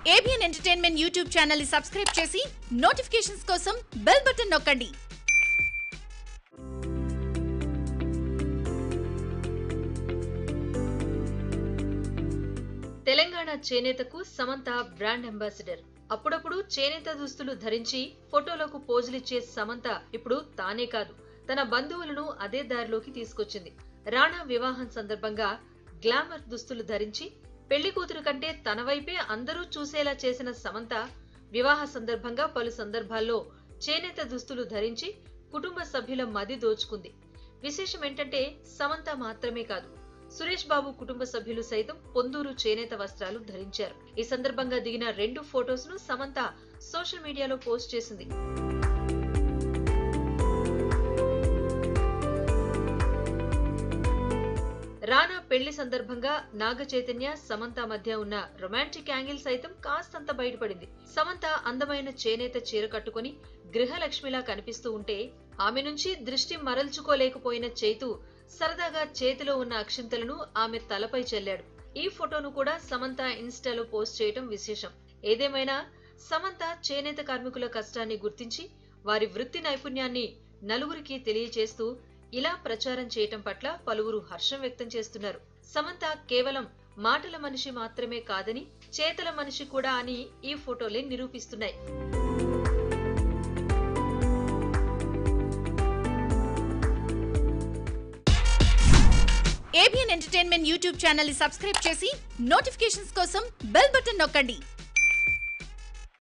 ABN entertainment YouTube channel ని subscribe చేసి notifications కోసం బెల్ బటన్ నొక్కండి తెలంగాణ చేనేతకు సమంత బ్రాండ్ అంబాసిడర్ అప్పుడప్పుడు చేనేత దుస్తులు ధరించి ఫోటోలకు పోజులిచ్చే సమంత ఇప్పుడు తానే కాదు తన బంధువులను అదే దారిలోకి తీసుకొచ్చింది రాణా వివాహం సందర్భంగా గ్లామర్ దుస్తులు ధరించి పెళ్లి కూతురు కంటే తన వైపే అందరూ చూసేలా చేసిన సమంత వివాహ సందర్భంగా పలు సందర్భాల్లో చేనేత దుస్తులు ధరించి కుటుంబ సభ్యుల మది దోచుకుంది విశేషం ఏంటంటే సమంత మాత్రమే కాదు సురేష్ బాబు కుటుంబ సభ్యులు సైతం పొందూరు చేనేత వస్త్రాలు ధరించారు ఈ సందర్భంగా దిగిన రెండు ఫొటోస్ ను సమంత సోషల్ మీడియాలో పోస్ట్ చేసింది రానా పెళ్లి సందర్భంగా నాగ చైతన్య సమంత మధ్య ఉన్న రొమాంటిక్ యాంగిల్ సైతం కాస్తంత బయటపడింది సమంత అందమైన చేనేత చీర కట్టుకుని గృహలక్ష్మిలా కనిపిస్తూ ఉంటే ఆమె నుంచి దృష్టి మరల్చుకోలేకపోయిన చైతు సరదాగా చేతిలో ఉన్న అక్షింతలను ఆమె తలపై చెల్లాడు ఈ ఫోటోను కూడా సమంత ఇన్స్టాలో పోస్ట్ చేయటం విశేషం ఏదేమైనా సమంత చేనేత కార్మికుల కష్టాన్ని గుర్తించి వారి వృత్తి నైపుణ్యాన్ని నలుగురికి తెలియచేస్తూ ఇలా ప్రచారం చేయటం పట్ల పలువురు హర్షం వ్యక్తం చేస్తున్నారు సమంత కేవలం మాటల మనిషి మాత్రమే కాదని చేతల మనిషి కూడా అని ఈ ఫోటోలే నిరూపిస్తున్నాయి ఏబిఎన్ ఎంటర్టైన్మెంట్ యూట్యూబ్ ఛానల్ ని సబ్స్క్రైబ్ చేసి నోటిఫికేషన్స్ కోసం బెల్ బటన్ నొక్కండి